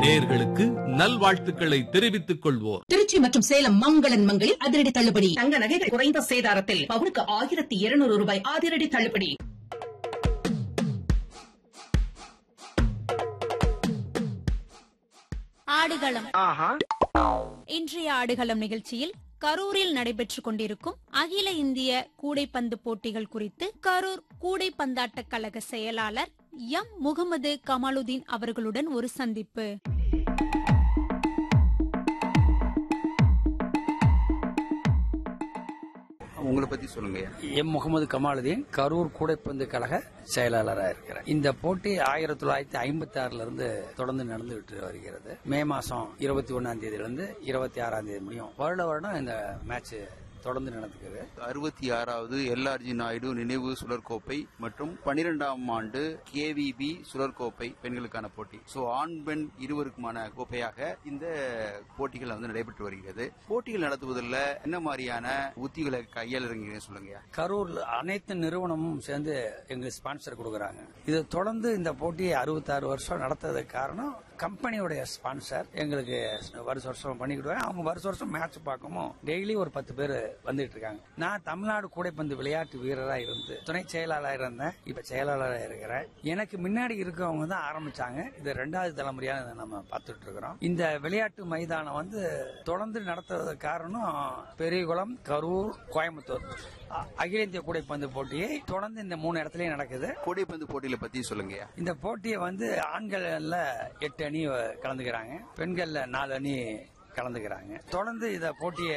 நேயர்களுக்கு நல்வாழ்த்துக்களை தெரிவித்துக் கொள்வோர் திருச்சி மற்றும் சேலம் மங்களன் மங்களில் அதிரடி தள்ளுபடி தங்க நகைகள் குறைந்த சேதாரத்தில் பவுனுக்கு ஆயிரத்தி இருநூறு ரூபாய் அதிரடி தள்ளுபடி ஆடுகளம் இன்றைய ஆடுகளம் நிகழ்ச்சியில் கரூரில் நடைபெற்றுக் கொண்டிருக்கும் அகில இந்திய கூடைப்பந்து போட்டிகள் குறித்து கரூர் கூடைப்பந்தாட்டக் கழக செயலாளர் எம் முகமது கமாலுதீன் அவர்களுடன் ஒரு சந்திப்பு உங்களை பத்தி சொல்லுங்க எம் முகமது கமாலுதீன் கரூர் கூடைப்பந்து கழக செயலாளராக இருக்கிறேன் இந்த போட்டி ஆயிரத்தி தொள்ளாயிரத்தி ஐம்பத்தி ஆறுல இருந்து தொடர்ந்து நடந்துகிட்டு வருகிறது மே மாசம் இருபத்தி ஒன்னாம் தேதியிலிருந்து இருபத்தி ஆறாம் தேதி முடியும் வருட வருடம் இந்த மேட்ச் தொடர்ந்து நடந்துக்குது அறுபத்தி ஆறாவது எல்ஆர்ஜி நாயுடு நினைவு சுழற்கோப்பை மற்றும் பனிரெண்டாம் ஆண்டு கேவிபி சுழற்கோப்பை பெண்களுக்கான போட்டி சோ ஆண் பெண் இருவருக்குமான கோப்பையாக இந்த போட்டிகள் வந்து நடைபெற்று வருகிறது போட்டிகள் நடத்துவதில் என்ன மாதிரியான உத்திகளை கையாளுறீங்க சொல்லுங்க கரூர் அனைத்து நிறுவனமும் சேர்ந்து எங்களுக்கு ஸ்பான்சர் கொடுக்கறாங்க இது தொடர்ந்து இந்த போட்டியை அறுபத்தாறு வருஷம் நடத்துறதுக்கு காரணம் கம்பெனியோடைய ஸ்பான்சர் எங்களுக்கு வருஷ வருஷம் பண்ணிக்கிடுவேன் அவங்க வருஷ வருஷம் மேட்ச் பார்க்கவும் டெய்லி ஒரு பத்து பேர் வந்துட்டு இருக்காங்க நான் தமிழ்நாடு கூடைப்பந்து விளையாட்டு வீரரா இருந்து துணை செயலாளராக இருந்தேன் இப்ப செயலாளராக இருக்கிறேன் எனக்கு முன்னாடி இருக்கவங்க தான் ஆரம்பிச்சாங்க இது ரெண்டாவது தலைமுறையா இதை நம்ம பார்த்துட்டு இருக்கிறோம் இந்த விளையாட்டு மைதானம் வந்து தொடர்ந்து நடத்துறதுக்கு காரணம் பெரியகுளம் கரூர் கோயம்புத்தூர் அ- அகில இந்திய கூடைப்பந்து போட்டியை தொடர்ந்து இந்த மூணு இடத்துலயும் நடக்குது கூடைப்பந்து போட்டிகளை பத்தி சொல்லுங்க இந்த போட்டியை வந்து ஆண்கள்ல எட்டு அணி கலந்துக்கிறாங்க பெண்கள்ல நாலு அணி கலந்துக்கிறாங்க தொடர்ந்து இத போட்டியை